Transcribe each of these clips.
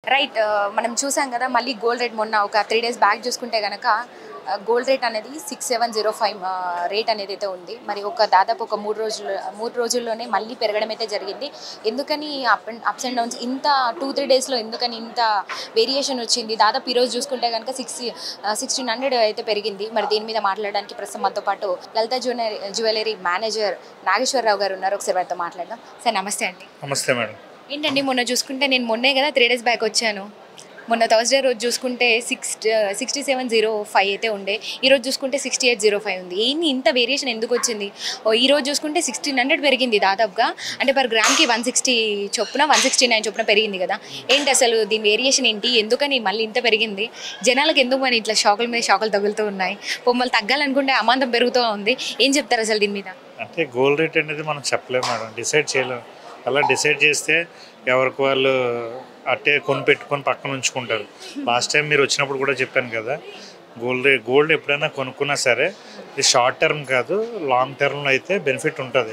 right మనం చూసాం కదా మళ్ళీ గోల్డ్ రేట్ మొన్న ఒక త్రీ డేస్ బ్యాక్ చూసుకుంటే కనుక గోల్డ్ రేట్ అనేది six seven zero five rate అనేది అయితే ఉంది మరి ఒక దాదాపు ఒక మూడు రోజులు మూడు రోజుల్లోనే మళ్ళీ పెరగడం అయితే జరిగింది ఎందుకని up and ups and downs ఇంత టూ త్రీ డేస్లో ఎందుకని ఇంత వేరియేషన్ వచ్చింది దాదాపు ఈరోజు చూసుకుంటే కనుక సిక్స్ సిక్స్టీన్ హండ్రెడ్ అయితే పెరిగింది మరి దీని మీద మాట్లాడడానికి ప్రస్తుతం మనతో పాటు Lalitha jewellery jewellery manager Nageswara Rao గారు ఉన్నారు ఒకసారి వారితో మాట్లాడదాం సార్ నమస్తే అండి నమస్తే మేడం ఏంటండి మొన్న చూసుకుంటే నేను మొన్నే కదా త్రీ డేస్ బ్యాక్ వచ్చాను మొన్న థర్స్డే రోజు చూసుకుంటే six sixty seven zero five అయితే ఉండే ఈరోజు చూసుకుంటే సిక్స్టీ ఎయిట్ జీరో ఫైవ్ ఉంది ఏంటి ఇంత వేరియేషన్ ఎందుకు వచ్చింది ఓ ఈ రోజు చూసుకుంటే సిక్స్టీన్ హండ్రెడ్ పెరిగింది దాదాపుగా అంటే పర్ గ్రామ్కి వన్ సిక్స్టీ చొప్పున వన్ సిక్స్టీ నైన్ చొప్పున పెరిగింది కదా ఏంటి అసలు దీని వేరియేషన్ ఏంటి ఎందుకని మళ్ళీ ఇంత పెరిగింది జనాలకు ఎందుకు మరి ఇట్లా షాకుల మీద షాకులు తగులుతూ ఉన్నాయి పొమ్మలు తగ్గాలనుకుంటే అమాంతం పెరుగుతూ ఉంది ఏం చెప్తారు అసలు దీని మీద అంటే గోల్డ్ రేట్ అనేది మనం చెప్పలేము మేడం డిసైడ్ చేయలేము అలా డిసైడ్ చేస్తే ఎవరికి వాళ్ళు అట్టే కొని పెట్టుకొని పక్కన ఉంచుకుంటారు లాస్ట్ టైం మీరు వచ్చినప్పుడు కూడా చెప్పాను కదా గోల్డ్ రే గోల్డ్ ఎప్పుడైనా కొనుక్కున్నా సరే ఇది షార్ట్ టర్మ్ కాదు లాంగ్ టర్మ్లో అయితే బెనిఫిట్ ఉంటుంది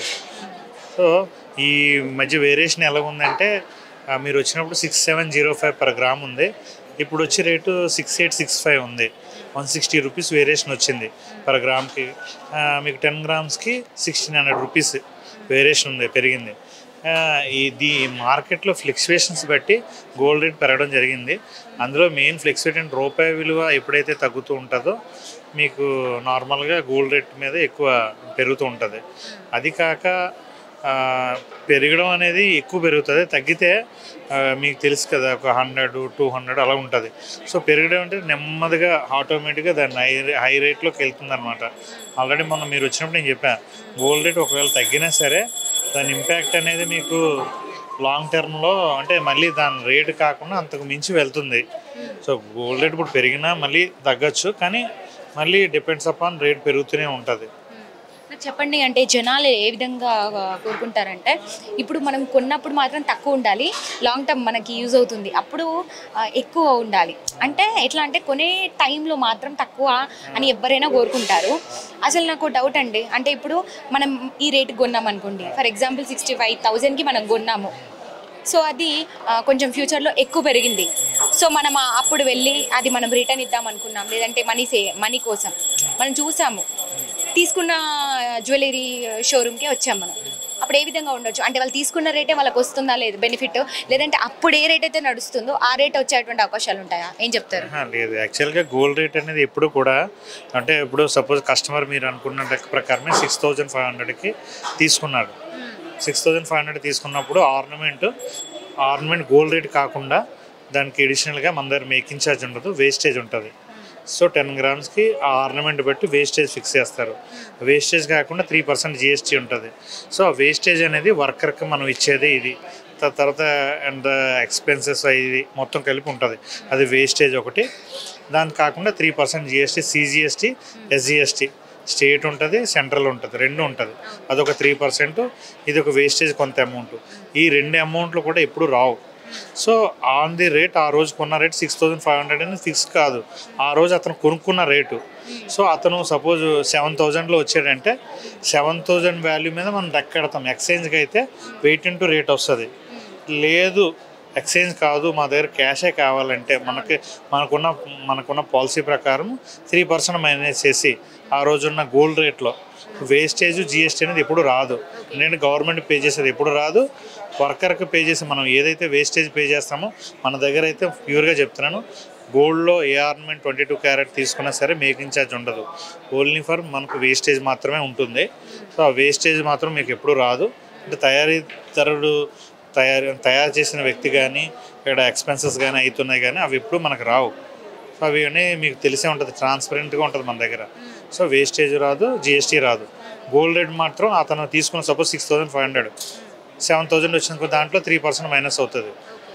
సో ఈ మధ్య వేరియేషన్ ఎలా ఉందంటే ఆ, మీరు వచ్చినప్పుడు six seven zero five per gram ఉంది ఇప్పుడు వచ్చే rate six eight six five ఉంది వన్ సిక్స్టీ రూపీస్ వేరియేషన్ వచ్చింది పర్ గ్రామ్కి ఆ, మీకు టెన్ గ్రామ్స్కి సిక్స్టీన్ హండ్రెడ్ రూపీస్ వేరియేషన్ ఉంది పెరిగింది ఆ, ఇది మార్కెట్లో ఫ్లక్చువేషన్స్ బట్టి గోల్డ్ రేట్ పెరగడం జరిగింది అందులో మెయిన్ ఫ్లక్చువేషన్ రూపాయి విలువ ఎప్పుడైతే తగ్గుతూ ఉంటుందో మీకు నార్మల్గా గోల్డ్ రేట్ మీద ఎక్కువ పెరుగుతూ ఉంటుంది అది కాక ఆ, పెరగడం అనేది ఎక్కువ పెరుగుతుంది తగ్గితే ఆ, మీకు తెలుసు కదా ఒక హండ్రెడ్ టూ హండ్రెడ్ అలా ఉంటుంది సో పెరగడం అంటే నెమ్మదిగా ఆటోమేటిక్గా దాన్ని హై హై రేట్లోకి వెళ్తుంది అనమాట ఆల్రెడీ మొన్న మీరు వచ్చినప్పుడు నేను చెప్పాను గోల్డ్ రేట్ ఒకవేళ తగ్గినా సరే దాని ఇంపాక్ట్ అనేది మీకు లాంగ్ టర్మ్లో అంటే మళ్ళీ దాని రేటు కాకుండా అంతకు మించి వెళ్తుంది సో గోల్డ్ రేట్ ఇప్పుడు పెరిగినా మళ్ళీ తగ్గచ్చు కానీ మళ్ళీ డిపెండ్స్ అపాన్ రేట్ పెరుగుతూనే ఉంటుంది నాకు చెప్పండి అంటే జనాలు ఏ విధంగా ఆ, కోరుకుంటారంటే ఇప్పుడు మనం కొన్నప్పుడు మాత్రం తక్కువ ఉండాలి లాంగ్ టర్మ్ మనకి యూజ్ అవుతుంది అప్పుడు ఆ, ఎక్కువ ఉండాలి అంటే ఎట్లా అంటే కొనే టైంలో మాత్రం తక్కువ అని ఎవరైనా కోరుకుంటారు అసలు నాకు డౌట్ అండి అంటే ఇప్పుడు మనం ఈ రేట్ కొన్నాం అనుకోండి ఫర్ ఎగ్జాంపుల్ సిక్స్టీ ఫైవ్ థౌజండ్కి మనం కొన్నాము సో అది ఆ, కొంచెం ఫ్యూచర్లో ఎక్కువ పెరిగింది సో మనం ఆ- అప్పుడు వెళ్ళి అది మనం రిటర్న్ ఇద్దాం అనుకున్నాం లేదంటే మనీ సే మనీ కోసం మనం చూసాము తీసుకున్న జ్యువెలరీ షోరూమ్కే వచ్చాం మనం అప్పుడు ఏ విధంగా ఉండొచ్చు అంటే వాళ్ళు తీసుకున్న రేటే వాళ్ళకి వస్తుందా లేదు బెనిఫిట్ లేదంటే అప్పుడు ఏ రేట్ అయితే నడుస్తుందో ఆ రేట్ వచ్చేటువంటి అవకాశాలు ఉంటాయా ఏం చెప్తారు ఆహా, లేదు యాక్చువల్గా గోల్డ్ రేట్ అనేది ఎప్పుడు కూడా అంటే ఇప్పుడు సపోజ్ కస్టమర్ మీరు అనుకున్న లెక్క ప్రకారమే సిక్స్ థౌజండ్ ఫైవ్ హండ్రెడ్కి తీసుకున్నాడు సిక్స్ థౌజండ్ ఫైవ్ హండ్రెడ్ తీసుకున్నప్పుడు ఆర్నమెంట్ ఆర్నమెంట్ గోల్డ్ రేట్ కాకుండా దానికి ఎడిషనల్గా మన దగ్గర మేకింగ్ ఛార్జ్ ఉండదు వేస్టేజ్ ఉంటుంది సో టెన్ గ్రామ్స్కి ఆ ఆర్నమెంట్ బట్టి వేస్టేజ్ ఫిక్స్ చేస్తారు వేస్టేజ్ కాకుండా త్రీ పర్సెంట్ జిఎస్టీ ఉంటుంది సో ఆ వేస్టేజ్ అనేది వర్కర్కి మనం ఇచ్చేది ఇది త- తర్వాత అండ్ ఎక్స్పెన్సెస్ ఇది మొత్తం కలిపి ఉంటుంది అది వేస్టేజ్ ఒకటి దాని కాకుండా three percent GST CGST SGST state ఉంటుంది సెంట్రల్ ఉంటుంది రెండు ఉంటుంది అదొక త్రీ పర్సెంట్ ఇది ఒక వేస్టేజ్ కొంత అమౌంట్ ఈ రెండు అమౌంట్లు కూడా ఎప్పుడు రావు సో ఆన్ ది రేట్ ఆ రోజు కొన్న rate six thousand five hundred అనేది ఫిక్స్ కాదు ఆ రోజు అతను కొనుక్కున్న రేటు సో అతను సపోజ్ సెవెన్ థౌజండ్లో వచ్చాడంటే సెవెన్ థౌజండ్ వాల్యూ మీద మనం దక్కెడతాం ఎక్స్చేంజ్కి అయితే వెయిట్ ఇంటూ రేట్ వస్తుంది లేదు ఎక్స్చేంజ్ కాదు మా దగ్గర క్యాషే కావాలంటే మనకి మనకున్న మనకున్న పాలసీ ప్రకారం త్రీ పర్సెంట్ మైనస్ చేసి ఆ రోజున్న గోల్డ్ రేట్లో వేస్టేజ్ జిఎస్టీ అనేది ఎప్పుడు రాదు ఎందుకంటే గవర్నమెంట్ పే చేసేది ఎప్పుడు రాదు వర్కర్కి పే చేసి మనం ఏదైతే వేస్టేజ్ పే చేస్తామో మన దగ్గర అయితే ప్యూర్గా చెప్తున్నాను గోల్డ్లో ఏ ఆర్నమెంట్ ట్వంటీ టూ క్యారెట్ తీసుకున్నా సరే మేకింగ్ ఛార్జ్ ఉండదు ఓన్లీ ఫర్ మనకు వేస్టేజ్ మాత్రమే ఉంటుంది సో ఆ వేస్టేజ్ మాత్రం మీకు ఎప్పుడు రాదు అంటే తయారీదారుడు తయారు తయారు చేసిన వ్యక్తి కానీ ఇక్కడ ఎక్స్పెన్సెస్ కానీ అవుతున్నాయి కానీ అవి ఎప్పుడు మనకు రావు సో అవి అన్నీ మీకు తెలిసే ఉంటుంది ట్రాన్స్పరెంట్గా ఉంటుంది మన దగ్గర సో వేస్టేజ్ రాదు జిఎస్టీ రాదు గోల్డ్ రేట్ మాత్రం అతను తీసుకున్న suppose six thousand five hundred seven thousand వచ్చిన దాంట్లో త్రీ పర్సెంట్ మైనస్ అవుతుంది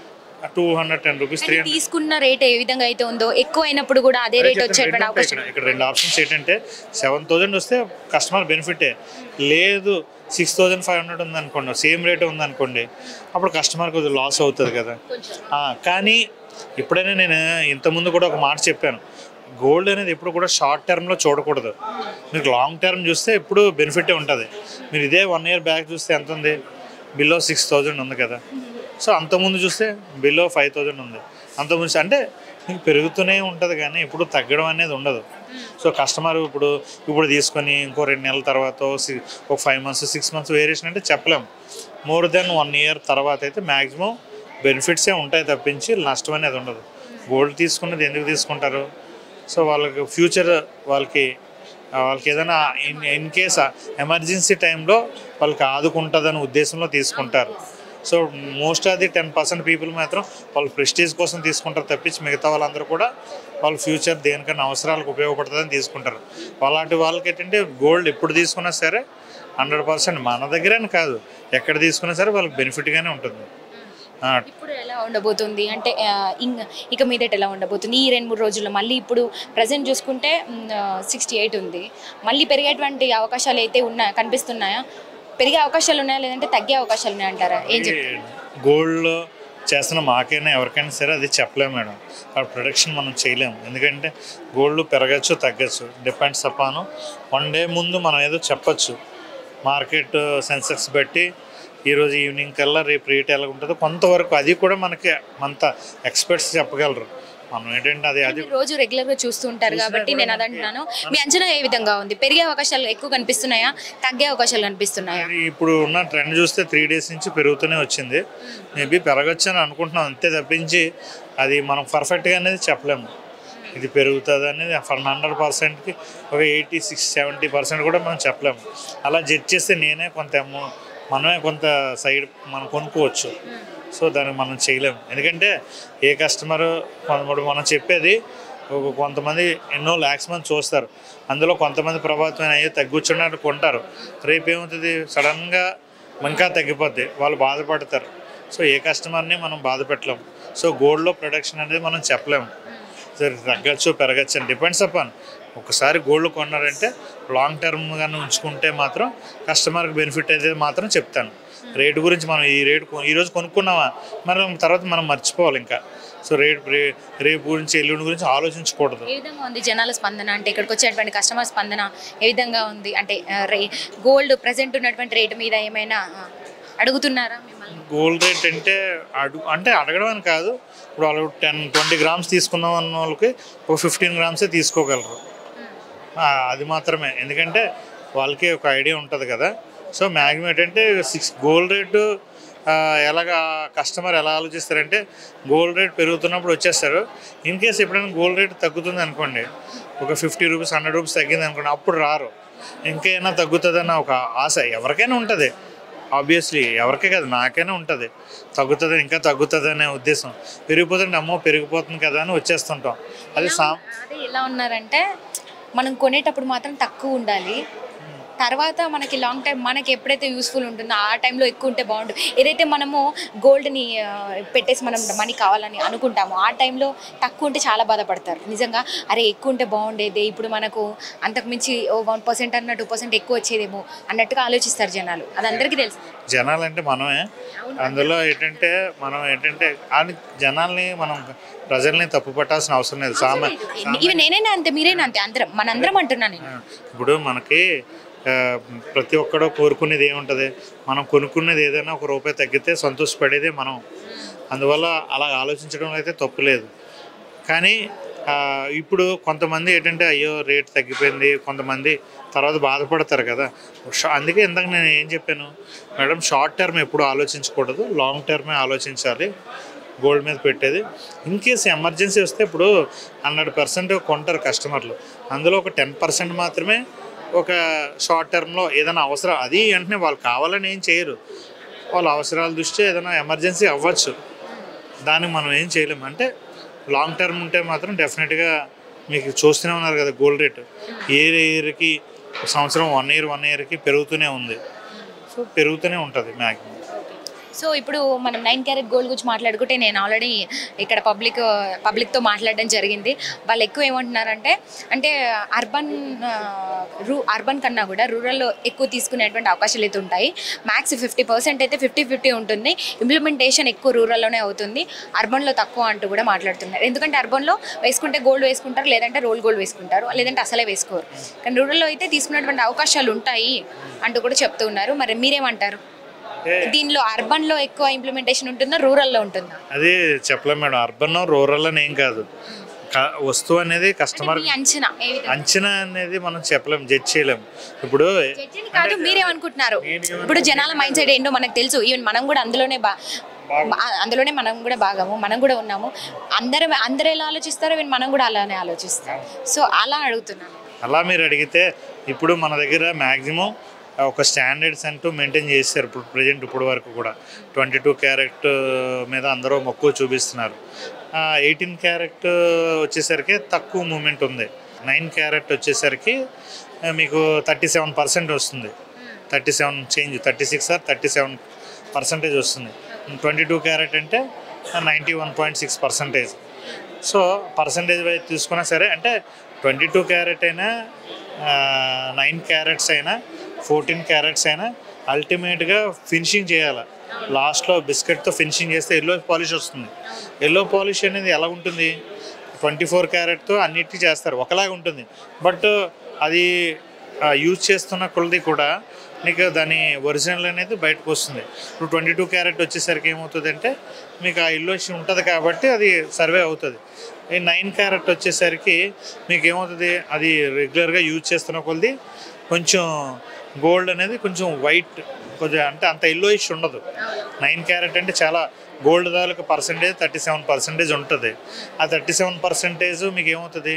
two hundred ten rupees three కానీ తీసుకున్న రేట్ ఏ విధంగా అయితే ఉందో ఎక్కువ అయినప్పుడు కూడా అదే రేట్ వచ్చేటువంటి అవకాశం ఇక్కడ ఇక్కడ రెండు ఆప్షన్స్ ఏంటంటే సెవెన్ థౌజండ్ వస్తే కస్టమర్ బెనిఫిటే లేదు సిక్స్ థౌజండ్ ఫైవ్ హండ్రెడ్ ఉందనుకోండి సేమ్ రేట్ ఉందనుకోండి అప్పుడు కస్టమర్ కొద్దిగా లాస్ అవుతుంది కదా ఆ, కానీ ఇప్పుడైనా నేను ఇంతకుముందు కూడా ఒక మాట చెప్పాను గోల్డ్ అనేది ఎప్పుడు కూడా షార్ట్ టర్మ్లో చూడకూడదు మీకు లాంగ్ టర్మ్ చూస్తే ఎప్పుడు బెనిఫిటే ఉంటుంది మీరు ఇదే వన్ ఇయర్ బ్యాక్ చూస్తే ఎంత ఉంది బిలో సిక్స్ థౌజండ్ ఉంది కదా సో అంతకుముందు చూస్తే బిలో ఫైవ్ థౌజండ్ ఉంది అంత ముందు అంటే మీకు పెరుగుతూనే ఉంటుంది కానీ ఇప్పుడు తగ్గడం అనేది ఉండదు సో కస్టమర్ ఇప్పుడు ఇప్పుడు తీసుకొని ఇంకో రెండు నెలల తర్వాత ఓ సి- ఒక five months six months variation అంటే చెప్పలేం మోర్ దెన్ వన్ ఇయర్ తర్వాత అయితే మ్యాక్సిమం బెనిఫిట్సే ఉంటాయి తప్పించి నష్టం అనేది ఉండదు గోల్డ్ తీసుకున్నది ఎందుకు తీసుకుంటారు సో వాళ్ళకి ఫ్యూచర్ వాళ్ళకి ఆ, వాళ్ళకి ఏదైనా ఇన్ ఇన్ కేస్ ఎమర్జెన్సీ టైంలో వాళ్ళకి ఆదుకుంటుందనే ఉద్దేశంలో తీసుకుంటారు so most of the ten percent people మాత్రం వాళ్ళు ప్రెస్టీజ్ కోసం తీసుకుంటారు తప్పించి మిగతా వాళ్ళందరూ కూడా వాళ్ళ ఫ్యూచర్ దేనికైనా అవసరాలకు ఉపయోగపడుతుందని తీసుకుంటారు అలాంటి వాళ్ళకి ఏంటంటే గోల్డ్ ఎప్పుడు తీసుకున్నా సరే హండ్రెడ్ పర్సెంట్ మన దగ్గరని కాదు ఎక్కడ తీసుకున్నా సరే వాళ్ళకి బెనిఫిట్గానే ఉంటుంది ఆ, ఇప్పుడు ఎలా ఉండబోతుంది అంటే ఆ, ఇంక ఇక మీదట ఎలా ఉండబోతుంది ఈ రెండు మూడు రోజుల్లో మళ్ళీ ఇప్పుడు ప్రజెంట్ చూసుకుంటే సిక్స్టీ ఎయిట్ ఉంది మళ్ళీ పెరిగేటువంటి అవకాశాలు అయితే ఉన్నాయా కనిపిస్తున్నాయా పెరిగే అవకాశాలు ఉన్నాయా లేదంటే తగ్గే అవకాశాలు ఉన్నాయా అంటారా ఏం చెప్తారు గోల్డ్లో చేస్తున్న మాకైనా ఎవరికైనా సరే అది చెప్పలేము మేడం ఆ ప్రొడక్షన్ మనం చేయలేము ఎందుకంటే గోల్డ్ పెరగచ్చు తగ్గచ్చు డిపెండ్స్ అపాను వన్ డే ముందు మనం ఏదో చెప్పచ్చు మార్కెట్ సెన్సెక్స్ బట్టి ఈరోజు ఈవినింగ్ కల్లా రేపు రేట్ ఎలా ఉంటుందో కొంతవరకు అది కూడా మనకి అంత ఎక్స్పర్ట్స్ చెప్పగలరు మనం ఏంటంటే అది అది మీరు రోజు రెగ్యులర్ గా చూస్తూ ఉంటారు కాబట్టి నేను అది అంటున్నాను మీ అంచనా ఏ విధంగా ఉంది పెరిగే అవకాశాలు ఎక్కువ కనిపిస్తున్నాయా తగ్గే అవకాశాలు కనిపిస్తున్నాయా మరి ఇప్పుడు ఉన్న ట్రెండ్ చూస్తే త్రీ డేస్ నుంచి పెరుగుతూనే వచ్చింది మేబీ పెరగచ్చు అని అనుకుంటున్నాం అంతే తప్పించి అది మనం పర్ఫెక్ట్గా అనేది చెప్పలేము ఇది పెరుగుతుంది అనేది ఫర్ హండ్రెడ్ పర్సెంట్కి ఒక ఎయిటీ సిక్స్ సెవెంటీ పర్సెంట్ కూడా మనం చెప్పలేము అలా జడ్జ్ చేస్తే నేనే కొంత అమౌ మనమే కొంత సైడ్ మనం కొనుక్కోవచ్చు సో దానికి మనం చేయలేము ఎందుకంటే ఏ కస్టమర్ ఇప్పుడు మనం చెప్పేది ఒక కొంతమంది ఎన్నో ల్యాక్స్ మంది చూస్తారు అందులో కొంతమంది ప్రభావితం అయ్యి తగ్గుచున్నట్టు కొంటారు రేపు ఏమవుతుంది సడన్గా ఇంకా తగ్గిపోద్ది వాళ్ళు బాధపడతారు సో ఏ కస్టమర్ని మనం బాధ పెట్టలేము సో గోల్డ్లో ప్రొడక్షన్ అనేది మనం చెప్పలేము సరే తగ్గచ్చు పెరగచ్చు అని డిపెండ్స్ అపాన్ ఒకసారి గోల్డ్ కొన్నారంటే లాంగ్ టర్మ్గా ఉంచుకుంటే మాత్రం కస్టమర్కి బెనిఫిట్ అయితే మాత్రం చెప్తాను రేటు గురించి మనం ఈ రేటు కొ- ఈ రోజు కొనుక్కున్నామా మనం తర్వాత మనం మర్చిపోవాలి ఇంకా సో రేట్ రే- రేపు గురించి ఎల్లుండి గురించి ఆలోచించకూడదు ఏ విధంగా ఉంది జనాల స్పందన అంటే ఇక్కడికి వచ్చేటువంటి కస్టమర్ స్పందన ఏ విధంగా ఉంది అంటే ఆ, రే గోల్డ్ ప్రజెంట్ ఉన్నటువంటి రేటు మీద ఏమైనా ఆ, అడుగుతున్నారా మిమ్మల్ని గోల్డ్ రేట్ అంటే అడుగు అంటే అడగడం అని కాదు ఇప్పుడు వాళ్ళు టెన్ ట్వంటీ గ్రామ్స్ తీసుకుందాం అన్న వాళ్ళకి ఒక ఫిఫ్టీన్ గ్రామ్సే తీసుకోగలరు ఆ, అది మాత్రమే ఎందుకంటే వాళ్ళకి ఒక ఐడియా ఉంటుంది కదా సో మ్యాక్సిమం ఏంటంటే సిక్స్ గోల్డ్ రేటు ఆ, ఎలాగా కస్టమర్ ఎలా ఆలోచిస్తారంటే గోల్డ్ రేట్ పెరుగుతున్నప్పుడు వచ్చేస్తారు ఇన్ కేస్ ఎప్పుడైనా గోల్డ్ రేట్ తగ్గుతుంది అనుకోండి ఒక ఫిఫ్టీ రూపీస్ హండ్రెడ్ రూపీస్ తగ్గింది అనుకోండి అప్పుడు రారు ఇంకైనా తగ్గుతుందన్న ఒక ఆశ ఎవరికైనా ఉంటుంది ఆబ్వియస్లీ ఎవరికే కాదు నాకైనా ఉంటుంది తగ్గుతుంది ఇంకా తగ్గుతుంది అనే ఉద్దేశం పెరిగిపోతుంది అమ్మో పెరిగిపోతుంది కదా అని వచ్చేస్తుంటాం అది సా అదే ఎలా ఉన్నారంటే మనం కొనేటప్పుడు మాత్రం తక్కువ ఉండాలి తర్వాత మనకి లాంగ్ టైం మనకి ఎప్పుడైతే యూస్ఫుల్ ఉంటుందో ఆ టైంలో ఎక్కువ ఉంటే బాగుంటుంది ఏదైతే మనము గోల్డ్ని పెట్టేసి మనం మనీ కావాలని అనుకుంటామో ఆ టైంలో తక్కువ ఉంటే చాలా బాధపడతారు నిజంగా అరే ఎక్కువ ఉంటే బాగుండేది ఇప్పుడు మనకు అంతకుమించి ఓ వన్ పర్సెంట్ అన్న టూ పర్సెంట్ ఎక్కువ వచ్చేదేమో అన్నట్టుగా ఆలోచిస్తారు జనాలు అది అందరికీ తెలుసు జనాలు అంటే మనమే అందులో ఏంటంటే మనం ఏంటంటే అది జనాల్ని మనం ప్రజల్ని తప్పు పట్టాల్సిన అవసరం లేదు సామా ఇవి నేనైనా అంతే మీరైనా అంతే అందరం మనందరం అంటున్నాను నేను ఇప్పుడు మనకి ఆ, ప్రతి ఒక్కడో కోరుకునేది ఏముంటుంది మనం కొనుక్కునేది ఏదైనా ఒక రూపాయి తగ్గితే సంతోషపడేదే మనం అందువల్ల అలా ఆలోచించడం అయితే తప్పు లేదు కానీ ఆ, ఇప్పుడు కొంతమంది ఏంటంటే అయ్యో రేట్ తగ్గిపోయింది కొంతమంది తర్వాత బాధపడతారు కదా షా- అందుకే ఇందాక నేను ఏం చెప్పాను మేడం షార్ట్ టర్మ్ ఎప్పుడు ఆలోచించకూడదు లాంగ్ టర్మే ఆలోచించాలి గోల్డ్ మీద పెట్టేది ఇన్ కేస్ ఎమర్జెన్సీ వస్తే ఇప్పుడు హండ్రెడ్ పర్సెంట్ కొంటారు కస్టమర్లు అందులో ఒక టెన్ పర్సెంట్ మాత్రమే ఒక షార్ట్ టర్మ్లో ఏదైనా అవసరం అది వెంటనే వాళ్ళు కావాలని ఏం చేయరు వాళ్ళ అవసరాల దృష్ట్యా ఏదైనా ఎమర్జెన్సీ అవ్వచ్చు దానికి మనం ఏం చేయలేము అంటే లాంగ్ టర్మ్ ఉంటే మాత్రం డెఫినెట్గా మీకు చూస్తూనే ఉన్నారు కదా గోల్డ్ రేట్ ఇయర్ ఇయర్కి సంవత్సరం వన్ ఇయర్ వన్ ఇయర్కి పెరుగుతూనే ఉంది సో పెరుగుతూనే ఉంటుంది మ్యాక్సిమం సో ఇప్పుడు మనం నైన్ క్యారెట్ గోల్డ్ గురించి మాట్లాడుకుంటే నేను ఆల్రెడీ ఇక్కడ పబ్లిక్ పబ్లిక్తో మాట్లాడడం జరిగింది వాళ్ళు ఎక్కువ ఏమంటున్నారంటే అంటే అర్బన్ రూ అర్బన్ కన్నా కూడా రూరల్లో ఎక్కువ తీసుకునేటువంటి అవకాశాలు అయితే ఉంటాయి మ్యాక్స్ ఫిఫ్టీ పర్సెంట్ అయితే ఫిఫ్టీ ఫిఫ్టీ ఉంటుంది ఇంప్లిమెంటేషన్ ఎక్కువ రూరల్లోనే అవుతుంది అర్బన్లో తక్కువ అంటూ కూడా మాట్లాడుతున్నారు ఎందుకంటే అర్బన్లో వేసుకుంటే గోల్డ్ వేసుకుంటారు లేదంటే రోల్ గోల్డ్ వేసుకుంటారు లేదంటే అసలే వేసుకోరు కానీ రూరల్లో అయితే తీసుకునేటువంటి అవకాశాలు ఉంటాయి అంటూ కూడా చెప్తూ ఉన్నారు మరి మీరేమంటారు దీనిలో అర్బన్ లో ఎక్కువ ఇంప్లిమెంటేషన్ ఉంటుందా రూరల్ లో ఉంటుందా అది చెప్పలేం మేడం అర్బన్ రూరల్ అని ఏం కాదు క- వస్తువు అనేది కస్టమర్ మీ అంచనా ఏ విధంగా అంచనా అనేది మనం చెప్పలేం జడ్జ్ చేయలేం ఇప్పుడు జడ్జిని కాదు మీరేమనుకుంటున్నారు నేను ఇప్పుడు జనాల మైండ్ సెట్ ఏంటో మనకు తెలుసు ఈవెన్ మనం కూడా అందులోనే బా బా- అందులోనే మనం కూడా భాగము మనం కూడా ఉన్నాము అందరూ అందరూ ఎలా ఆలోచిస్తారో ఈవెన్ మనం కూడా అలానే ఆలోచిస్తాం సో అలా అడుగుతున్నాను అలా మీరు అడిగితే ఇప్పుడు మన దగ్గర మ్యాక్సిమం ఒక స్టాండర్డ్స్ అంటూ మెయింటైన్ చేశారు ఇప్పుడు ప్రజెంట్ ఇప్పుడు వరకు కూడా ట్వంటీ టూ క్యారెట్ మీద అందరూ మక్కువ చూపిస్తున్నారు ఎయిటీన్ క్యారెట్ వచ్చేసరికి తక్కువ మూమెంట్ ఉంది నైన్ క్యారెట్ వచ్చేసరికి ఆ, మీకు థర్టీ సెవెన్ పర్సెంట్ వస్తుంది thirty seven change thirty six or thirty seven percentage వస్తుంది ట్వంటీ టూ క్యారెట్ అంటే ninety one point six percentage so percentage wise తీసుకున్నా సరే అంటే ట్వంటీ టూ క్యారెట్ అయినా నైన్ క్యారెట్స్ అయినా ఫోర్టీన్ క్యారెట్స్ అయినా అల్టిమేట్గా ఫినిషింగ్ చేయాలి లాస్ట్లో బిస్కెట్తో ఫినిషింగ్ చేస్తే ఎల్లో పాలిష్ వస్తుంది ఎల్లో పాలిష్ అనేది ఎలా ఉంటుంది ట్వంటీ ఫోర్ క్యారెట్తో అన్నిటి చేస్తారు ఒకలాగా ఉంటుంది బట్ అది యూజ్ చేస్తున్న కొలది కూడా నీకు దాని ఒరిజినల్ అనేది బయటకు వస్తుంది ఇప్పుడు ట్వంటీ టూ క్యారెట్ వచ్చేసరికి ఏమవుతుంది అంటే మీకు ఆ ఇల్లోషి ఉంటుంది కాబట్టి అది సర్వే అవుతుంది ఈ నైన్ క్యారెట్ వచ్చేసరికి మీకు ఏమవుతుంది అది రెగ్యులర్గా యూజ్ చేస్తున్న కొలది కొంచెం గోల్డ్ అనేది కొంచెం వైట్ కొద్దిగా అంటే అంత ఇల్లోయిష్ ఉండదు నైన్ క్యారెట్ అంటే చాలా గోల్డ్ తాలూకు పర్సంటేజ్ థర్టీ సెవెన్ పర్సెంటేజ్ ఉంటుంది ఆ థర్టీ సెవెన్ పర్సెంటేజ్ మీకు ఏమవుతుంది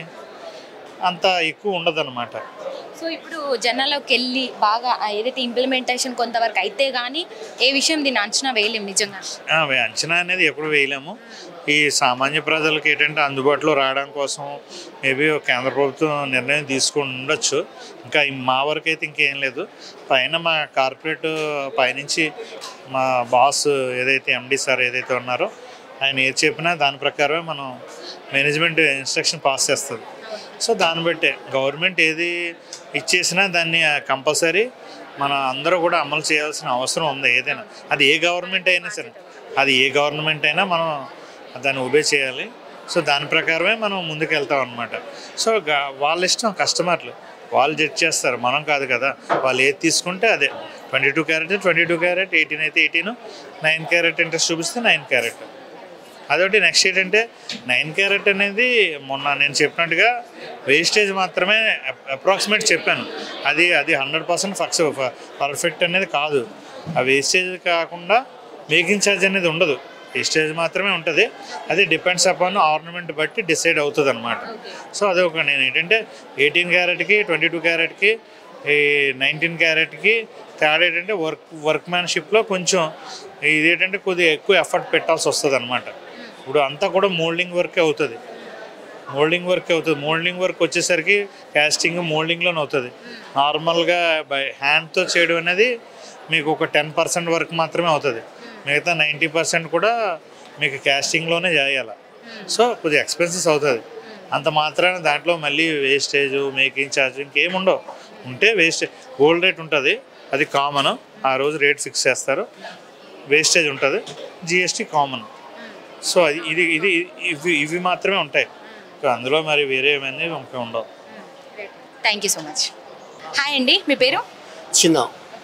అంత ఎక్కువ ఉండదు అనమాట సో ఇప్పుడు జనాల్లోకి వెళ్ళి బాగా ఆ ఏదైతే ఇంప్లిమెంటేషన్ కొంతవరకు అయితే కానీ ఏ విషయం దీన్ని అంచనా వేయలేం నిజంగా ఆ, వే- అంచనా అనేది ఎప్పుడు వేయలేము ఈ సామాన్య ప్రజలకు ఏంటంటే అందుబాటులో రావడం కోసం మేబీ కేంద్ర ప్రభుత్వం నిర్ణయం తీసుకుని ఉండొచ్చు ఇంకా ఈ- మా వరకు అయితే ఇంకేం లేదు పైన మా కార్పొరేట్ పైనుంచి మా బాస్ ఏదైతే ఎండి సార్ ఏదైతే ఉన్నారో ఆయన ఏది చెప్పినా దాని ప్రకారమే మనం మేనేజ్మెంట్ ఇన్స్ట్రక్షన్ పాస్ చేస్తుంది సో దాన్ని బట్టే గవర్నమెంట్ ఏది ఇచ్చేసినా దాన్ని కంపల్సరీ మన అందరూ కూడా అమలు చేయాల్సిన అవసరం ఉంది ఏదైనా అది ఏ గవర్నమెంట్ అయినా సరే అది ఏ గవర్నమెంట్ అయినా మనం దాన్ని ఒబే చేయాలి సో దాని ప్రకారమే మనం ముందుకు వెళ్తాం అనమాట సో గా- వాళ్ళ ఇష్టం కస్టమర్లు వాళ్ళు జడ్జ్ చేస్తారు మనం కాదు కదా వాళ్ళు ఏది తీసుకుంటే అదే twenty two carat twenty two carat eighteen అయితే ఎయిటీన్ నైన్ క్యారెట్ ఇంట్రెస్ట్ చూపిస్తే నైన్ క్యారెట్ అదొకటి నెక్స్ట్ ఏంటంటే నైన్ క్యారెట్ అనేది మొన్న నేను చెప్పినట్టుగా వేస్టేజ్ మాత్రమే అప్రాక్సిమేట్ చెప్పాను అది అది హండ్రెడ్ పర్సెంట్ ఫక్స్ పర్ఫెక్ట్ అనేది కాదు ఆ వేస్టేజ్ కాకుండా మేకింగ్ ఛార్జ్ అనేది ఉండదు వేస్టేజ్ మాత్రమే ఉంటుంది అది డిపెండ్స్ అపాన్ ఆర్నమెంట్ బట్టి డిసైడ్ అవుతుంది అనమాట సో అది ఒక నేను ఏంటంటే ఎయిటీన్ క్యారెట్కి ట్వంటీ టూ క్యారెట్కి ఈ నైన్టీన్ క్యారెట్కి తేడా ఏంటంటే వర్క్ వర్క్ మ్యాన్షిప్లో కొంచెం ఇది ఏంటంటే కొద్దిగా ఎక్కువ ఎఫర్ట్ పెట్టాల్సి వస్తుంది అనమాట ఇప్పుడు అంతా కూడా మోల్డింగ్ వర్కే అవుతుంది మోల్డింగ్ వర్క్ అవుతుంది మోల్డింగ్ వర్క్ వచ్చేసరికి క్యాస్టింగ్ మోల్డింగ్లోనే అవుతుంది నార్మల్గా బై హ్యాండ్తో చేయడం అనేది మీకు ఒక టెన్ పర్సెంట్ వర్క్ మాత్రమే అవుతుంది మిగతా నైంటీ పర్సెంట్ కూడా మీకు క్యాస్టింగ్లోనే చేయాలి సో కొద్దిగా ఎక్స్పెన్సెస్ అవుతుంది అంత మాత్రాన దాంట్లో మళ్ళీ వేస్టేజ్ మేకింగ్ ఛార్జ్ ఇంకేముండవు ఉంటే వేస్ట్ గోల్డ్ రేట్ ఉంటుంది అది కామన్ ఆ రోజు రేట్ ఫిక్స్ చేస్తారు వేస్టేజ్ ఉంటుంది జిఎస్టీ కామన్ సో అది ఇది ఇది ఇవి ఇవి మాత్రమే ఉంటాయి సో అందులో మరి వేరే ఏమైనా ఇంకా ఉండవు thank you so much hi అండి మీ పేరు చిన్న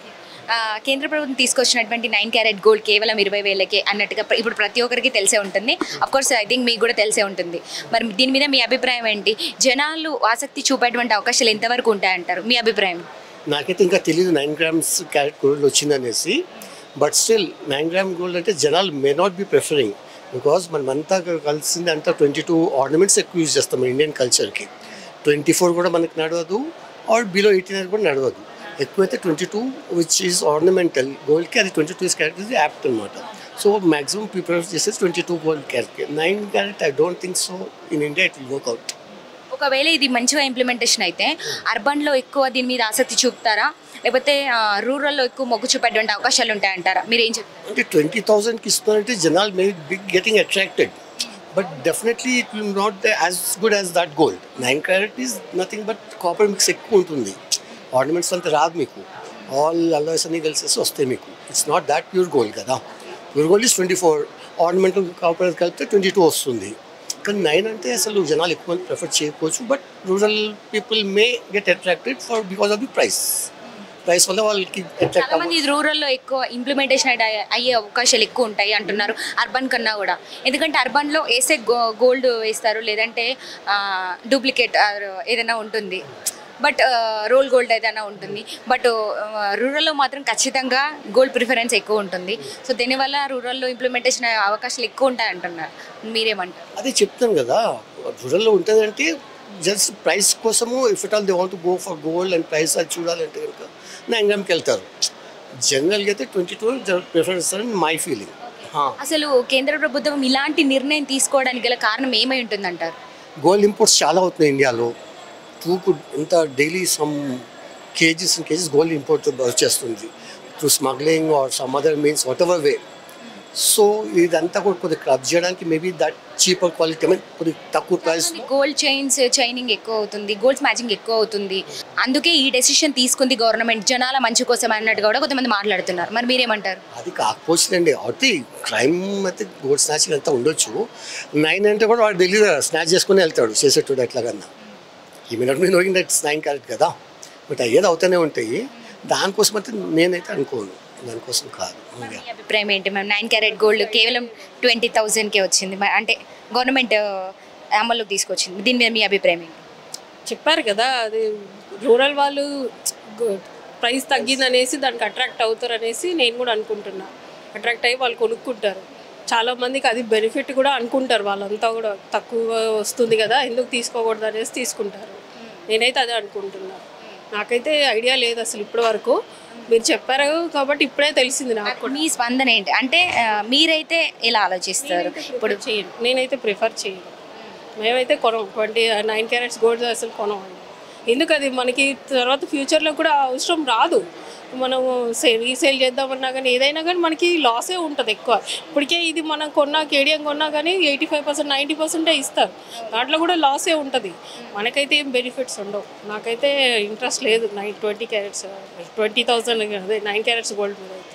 ఆ, కేంద్ర ప్రభుత్వం తీసుకొచ్చినటువంటి నైన్ క్యారెట్ గోల్డ్ కేవలం ఇరవై వేలకే అన్నట్టుగా ప్ర- ఇప్పుడు ప్రతి ఒక్కరికి తెలిసే ఉంటుంది కోర్స్ ఐ థింక్ మీకు కూడా తెలిసే ఉంటుంది మరి దీని మీద మీ అభిప్రాయం ఏంటి జనాలు ఆసక్తి చూపేటువంటి అవకాశాలు ఎంతవరకు ఉంటాయంటారు మీ అభిప్రాయం నాకైతే ఇంకా తెలియదు నైన్ గ్రామ్స్ క్యారెట్ గోల్డ్ వచ్చిందనేసి but still nine gram gold అంటే జనాలు may not be preferring because మనమంతా కలిసింది అంతా ట్వంటీ టూ ఆర్నమెంట్స్ ఎక్కువ యూజ్ చేస్తాం మన ఇండియన్ కల్చర్కి ట్వంటీ ఫోర్ కూడా మనకి నడవదు ఆర్ బిలో ఎయిటీన్ అనేది కూడా నడవదు ఎక్కువైతే twenty two which is ornamental గోల్డ్కి అది ట్వంటీ టూ క్యారెట్ ఇది యాప్ట్ అనమాట సో మ్యాక్సిమం ప్రిఫర్ చేసేది twenty two gold carat nine carat I don't think so in India it will work out ఒకవేళ ఇది మంచిగా ఇంప్లిమెంటేషన్ అయితే అర్బన్లో ఎక్కువ దీని మీద ఆసక్తి చూపుతారా లేకపోతే ఆ, రూరల్లో ఎక్కువ మొగ్గు చూపేటువంటి అవకాశాలు ఉంటాయంటారా మీరు ఏం చెప్తారు అంటే ట్వంటీ థౌసండ్కి ఇస్తున్నారంటే జనాలు may be getting attracted but definitely it will not as good as that gold nine carat is nothing but copper mix ఎక్కువ ఉంటుంది ఆర్నమెంట్స్ అంతా రాదు మీకు ఆల్ అల్లాస్ అన్ని కలిసేసి వస్తాయి మీకు it's not that pure gold కదా pure gold is twenty four ornamental copper కలిపితే ట్వంటీ టూ వస్తుంది కానీ నైన్ అంటే అసలు జనాలు ఎక్కువ ప్రిఫర్ చేయకపోవచ్చు but rural people may get attracted for because of the price price వల్ల వాళ్ళకి అట్రాక్ట్ చాలా మంది రూరల్లో ఎక్కువ ఇంప్లిమెంటేషన్ అయ్యే అవకాశాలు ఎక్కువ ఉంటాయి అంటున్నారు అర్బన్ కన్నా కూడా ఎందుకంటే అర్బన్లో వేసే గో గోల్డ్ వేస్తారు లేదంటే డూప్లికేట్ ఏదైనా ఉంటుంది బట్ రోల్ గోల్డ్ ఏదైనా ఉంటుంది బట్ రూరల్లో మాత్రం ఖచ్చితంగా గోల్డ్ ప్రిఫరెన్స్ ఎక్కువ ఉంటుంది సో దీనివల్ల రూరల్లో ఇంప్లిమెంటేషన్ అయ్యే అవకాశాలు ఎక్కువ ఉంటాయి అంటున్నారు మీరేమంటారు అదే చెప్తాను కదా రూరల్లో ఉంటుందంటే జస్ట్ ప్రైస్ కోసము if it all they want go for gold and price అది చూడాలంటే కనుక నైన్ గ్రామ్కి వెళ్తారు జనరల్గా అయితే ట్వంటీ టూ ప్రిఫరెన్స్ అని మై ఫీలింగ్ అసలు కేంద్ర ప్రభుత్వం ఇలాంటి నిర్ణయం తీసుకోవడానికి గల కారణం ఏమై ఉంటుందంటారు గోల్డ్ ఇంపోర్ట్స్ చాలా అవుతున్నాయి ఇండియాలో టూ ఎంత daily some KGs and KGs gold import వచ్చేస్తుంది through smuggling or some other means whatever way so ఇదంతా కూడా కొద్దిగా క్లబ్ చేయడానికి maybe that cheaper quality I mean కొద్దిగా తక్కువ ప్రైస్ గోల్డ్ చైన్స్ చైనింగ్ ఎక్కువ అవుతుంది గోల్డ్ మ్యాచింగ్ ఎక్కువ అవుతుంది అందుకే ఈ డెసిషన్ తీసుకుంది గవర్నమెంట్ జనాల మంచి కోసం అన్నట్టుగా కూడా కొంతమంది మాట్లాడుతున్నారు మరి మీరేమంటారు అది కాకపోవచ్చులేండి అయితే క్రైమ్ అయితే గోల్డ్ స్నాచింగ్ అంతా ఉండొచ్చు నైన్ అంటే కూడా వాడు తెలియదు స్నాచ్ చేసుకుని వెళ్తాడు చేసేటోడు ఎట్లాగన్నా ఈ మినట్ మీ నోయింగ్ దట్ నైన్ క్యారెట్ కదా బట్ అయ్యేది అవుతూనే ఉంటాయి దానికోసం అయితే నేనైతే అనుకోను దానికోసం కాదు మీ అభిప్రాయం ఏంటి మ్యామ్ నైన్ క్యారెట్ గోల్డ్ కేవలం ట్వంటీ థౌజండ్కే వచ్చింది మరి అంటే గవర్నమెంట్ అమల్లోకి తీసుకొచ్చింది దీని మీద మీ అభిప్రాయం ఏంటి చెప్పారు కదా అది రూరల్ వాళ్ళు ప్రైస్ తగ్గిందనేసి దానికి అట్రాక్ట్ అవుతారు అనేసి నేను కూడా అనుకుంటున్నా అట్రాక్ట్ అయ్యి వాళ్ళు కొనుక్కుంటారు చాలా మందికి అది బెనిఫిట్ కూడా అనుకుంటారు వాళ్ళంతా కూడా తక్కువ వస్తుంది కదా ఎందుకు తీసుకోకూడదు అనేసి తీసుకుంటారు నేనైతే అదే అనుకుంటున్నా నాకైతే ఐడియా లేదు అసలు ఇప్పటి వరకు మీరు చెప్పారు కాబట్టి ఇప్పుడే తెలిసింది నాకు కూడా మీ స్పందన ఏంటి అంటే ఆ, మీరైతే ఎలా ఆలోచిస్తారు ఇప్పుడు చేయను నేనైతే ప్రిఫర్ చేయను మేమైతే కొనం ట్వంటీ నైన్ క్యారెట్స్ గోల్డ్ అసలు కొనమండి ఎందుకు అది మనకి తర్వాత ఫ్యూచర్లో కూడా అవసరం రాదు మనము సే రీసేల్ చేద్దామన్నా కానీ ఏదైనా కానీ మనకి లాసే ఉంటుంది ఎక్కువ ఇప్పటికే ఇది మనం కొన్నా కేడియం కొన్నా కానీ ఎయిటీ ఫైవ్ పర్సెంట్ నైంటీ పర్సెంటే ఇస్తారు దాంట్లో కూడా లాసే ఉంటుంది మనకైతే ఏం బెనిఫిట్స్ ఉండవు నాకైతే ఇంట్రెస్ట్ లేదు nine twenty carats twenty thousand అదే నైన్ క్యారెట్స్ గోల్డ్ మీద అయితే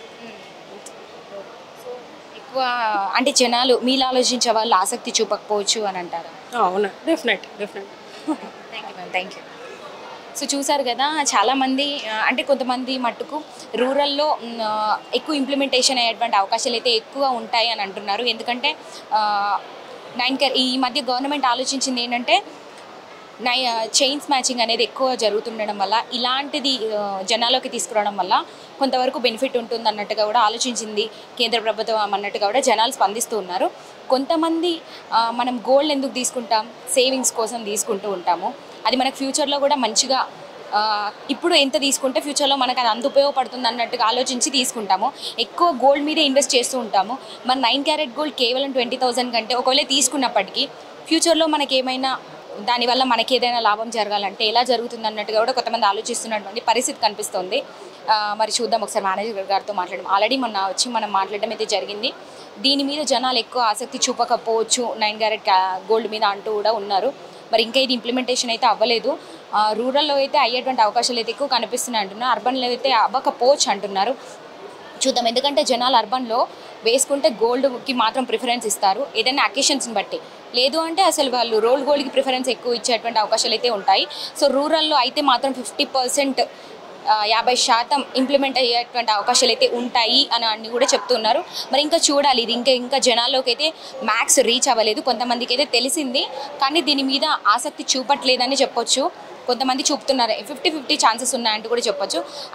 ఎక్కువ అంటే జనాలు మీలో ఆలోచించే వాళ్ళు ఆసక్తి చూపకపోవచ్చు అని అంటారు అవును definite definite thank you ma'am thank you so చూసారు కదా చాలామంది ఆ, అంటే కొంతమంది మట్టుకు రూరల్లో మ్, ఆ, ఎక్కువ ఇంప్లిమెంటేషన్ అయ్యేటువంటి అవకాశాలు అయితే ఎక్కువ ఉంటాయి అని అంటున్నారు ఎందుకంటే నైన్ కే ఈ మధ్య గవర్నమెంట్ ఆలోచించింది ఏంటంటే నై చైన్స్ మ్యాచింగ్ అనేది ఎక్కువ జరుగుతుండడం వల్ల ఇలాంటిది ఆ, జనాల్లోకి తీసుకురావడం వల్ల కొంతవరకు బెనిఫిట్ ఉంటుంది అన్నట్టుగా కూడా ఆలోచించింది కేంద్ర ప్రభుత్వం అన్నట్టుగా కూడా జనాలు స్పందిస్తూ ఉన్నారు కొంతమంది ఆ, మనం గోల్డ్ ఎందుకు తీసుకుంటాం సేవింగ్స్ కోసం తీసుకుంటూ ఉంటాము అది మనకు ఫ్యూచర్లో కూడా మంచిగా ఆ, ఇప్పుడు ఎంత తీసుకుంటే ఫ్యూచర్లో మనకు అది అంత ఉపయోగపడుతుంది అన్నట్టుగా ఆలోచించి తీసుకుంటాము ఎక్కువ గోల్డ్ మీదే ఇన్వెస్ట్ చేస్తూ ఉంటాము మన నైన్ క్యారెట్ గోల్డ్ కేవలం ట్వంటీ థౌజండ్ కంటే ఒకవేళ తీసుకున్నప్పటికీ ఫ్యూచర్లో మనకి ఏమైనా దానివల్ల మనకి ఏదైనా లాభం జరగాలంటే ఎలా జరుగుతుంది అన్నట్టుగా కూడా కొంతమంది ఆలోచిస్తున్నటువంటి పరిస్థితి కనిపిస్తుంది ఆ, మరి చూద్దాం ఒకసారి మేనేజర్ గారితో మాట్లాడడం ఆల్రెడీ మొన్న వచ్చి మనం మాట్లాడడం అయితే జరిగింది దీని మీద జనాలు ఎక్కువ ఆసక్తి చూపకపోవచ్చు నైన్ క్యారెట్ గోల్డ్ మీద అంటూ కూడా ఉన్నారు మరి ఇంకా ఇది ఇంప్లిమెంటేషన్ అయితే అవ్వలేదు ఆ, రూరల్లో అయితే అయ్యేటువంటి అవకాశాలు అయితే ఎక్కువ కనిపిస్తున్నాయి అంటున్నారు అర్బన్లో అయితే అవ్వకపోవచ్చు అంటున్నారు చూద్దాం ఎందుకంటే జనాలు అర్బన్లో వేసుకుంటే గోల్డ్కి మాత్రం ప్రిఫరెన్స్ ఇస్తారు ఏదైనా అకేషన్స్ని బట్టి లేదు అంటే అసలు వాళ్ళు రోల్ గోల్డ్కి ప్రిఫరెన్స్ ఎక్కువ ఇచ్చేటువంటి అవకాశాలు అయితే ఉంటాయి సో రూరల్లో అయితే మాత్రం ఫిఫ్టీ పర్సెంట్ యాభై శాతం ఇంప్లిమెంట్ అయ్యేటువంటి అవకాశాలు అయితే ఉంటాయి అని అన్ని కూడా చెప్తున్నారు మరి ఇంకా చూడాలి ఇది ఇంకా ఇంకా జనాల్లోకి అయితే మ్యాక్స్ రీచ్ అవ్వలేదు కొంతమందికి అయితే తెలిసింది కానీ దీని మీద ఆసక్తి చూపట్లేదని చెప్పొచ్చు కొంతమంది చూపుతున్నారు ఫిఫ్టీ ఫిఫ్టీ ఛాన్సెస్ ఉన్నాయంటూ కూడా చెప్పొచ్చు